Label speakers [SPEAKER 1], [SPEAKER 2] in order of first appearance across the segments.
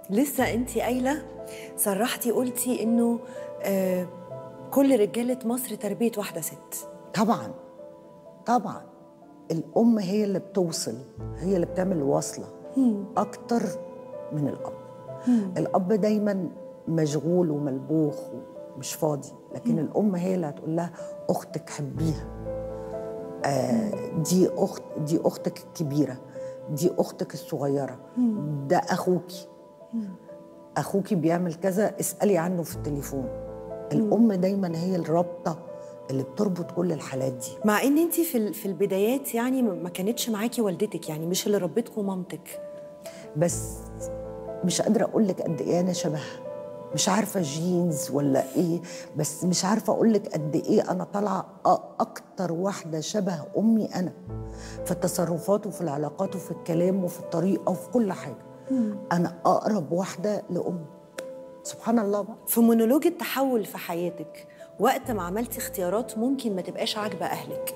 [SPEAKER 1] لسه انت قايله صرحتي قلتي انه آه كل رجاله مصر تربيه واحده ست
[SPEAKER 2] طبعا طبعا الام هي اللي بتوصل هي اللي بتعمل الوصله اكتر من الاب الاب دايما مشغول وملبوخ ومش فاضي لكن الام هي اللي هتقول لها اختك حبيها آه دي اخت دي اختك الكبيره دي اختك الصغيره ده اخوكي اخوكي بيعمل كذا اسالي عنه في التليفون الام دايما هي الرابطه اللي بتربط كل الحالات دي
[SPEAKER 1] مع ان انت في ال- في البدايات يعني ما كانتش معاكي والدتك يعني مش اللي ربتكم مامتك
[SPEAKER 2] بس مش قادره اقول لك قد ايه انا شبهها مش عارفه جينز ولا ايه بس مش عارفه اقول لك قد ايه انا طالعه أ- اكتر واحده شبه امي انا في التصرفات وفي العلاقات وفي الكلام وفي الطريقه وفي كل حاجه انا اقرب واحده لامي سبحان الله بقى
[SPEAKER 1] في مونولوج التحول في حياتك وقت ما عملتي اختيارات ممكن ما تبقاش عاجبه اهلك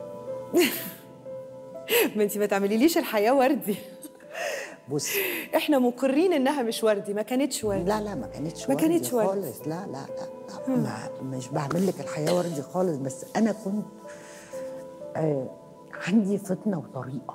[SPEAKER 1] ما انت ما تعمليليش الحياه وردي
[SPEAKER 2] بصي
[SPEAKER 1] احنا مقرين انها مش وردي ما كانتش وردي
[SPEAKER 2] لا لا ما كانتش
[SPEAKER 1] ما
[SPEAKER 2] وردي
[SPEAKER 1] كانتش وردي.
[SPEAKER 2] خالص لا لا لا, لا. ما مش بعمل لك الحياه وردي خالص بس انا كنت آه عندي فتنه وطريقه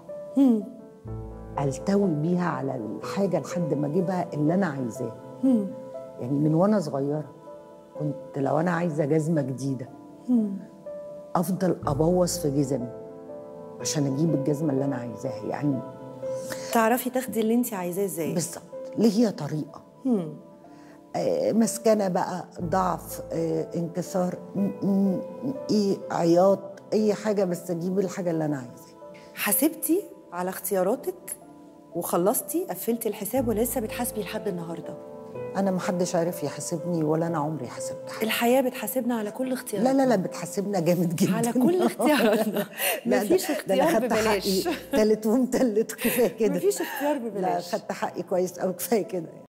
[SPEAKER 2] التوي بيها على الحاجه لحد ما اجيبها اللي انا عايزاه يعني من وانا صغيره كنت لو انا عايزه جزمه جديده افضل ابوظ في جزمي عشان اجيب الجزمه اللي انا عايزاها يعني
[SPEAKER 1] تعرفي تاخدي اللي انت عايزاه ازاي
[SPEAKER 2] بالظبط ليه هي طريقه آه، مسكنه بقى ضعف آه، انكسار م- م- ايه عياط اي حاجه بس اجيب الحاجه اللي انا عايزاها
[SPEAKER 1] حاسبتي على اختياراتك وخلصتي قفلتي الحساب ولا لسه بتحاسبي لحد النهارده
[SPEAKER 2] انا ما حدش عارف يحاسبني ولا انا عمري حاسبت حد
[SPEAKER 1] الحياه بتحاسبنا على كل اختيار
[SPEAKER 2] لا لا لا بتحاسبنا جامد جدا
[SPEAKER 1] على كل اختياراتنا
[SPEAKER 2] لا،
[SPEAKER 1] مفيش
[SPEAKER 2] ده- ده أنا
[SPEAKER 1] اختيار
[SPEAKER 2] خدت
[SPEAKER 1] ببلاش
[SPEAKER 2] حقي تالت ومتلت كفايه كده
[SPEAKER 1] مفيش اختيار
[SPEAKER 2] لا
[SPEAKER 1] ببلاش
[SPEAKER 2] خدت حقي كويس قوي كفايه كده